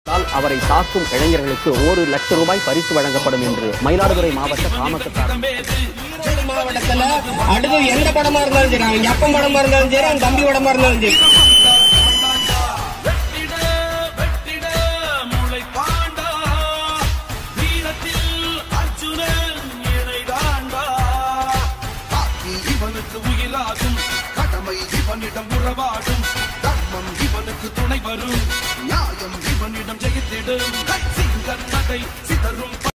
தால் அவரை தாக்கும் இளைஞர்களுக்கு ஒரு லட்சம் ரூபாய் பரிசு வழங்கப்படும் என்று மயிலாடுதுறை மாவட்ட காமக்கத்தார் ஈரோடு மாவட்டத்துல அடுத்து எந்த படமா இருந்தாலும் சரி அவன் எப்பம் படமா இருந்தாலும் சரி அவன் தம்பி படமா இருந்தாலும் சரி வெட்டிட வெட்டிட முளைப்பாண்டா வீரத்தில் அர்ஜுனன் இணைதாண்டா காக்கி இவனுக்கு உயிராகும் கடமை இவனிடம் உறவாடும் தர்மம் இவனுக்கு துணை வரும் நியாயம் இவனிடம் ஜெயித்திடும் சிங்கர் கதை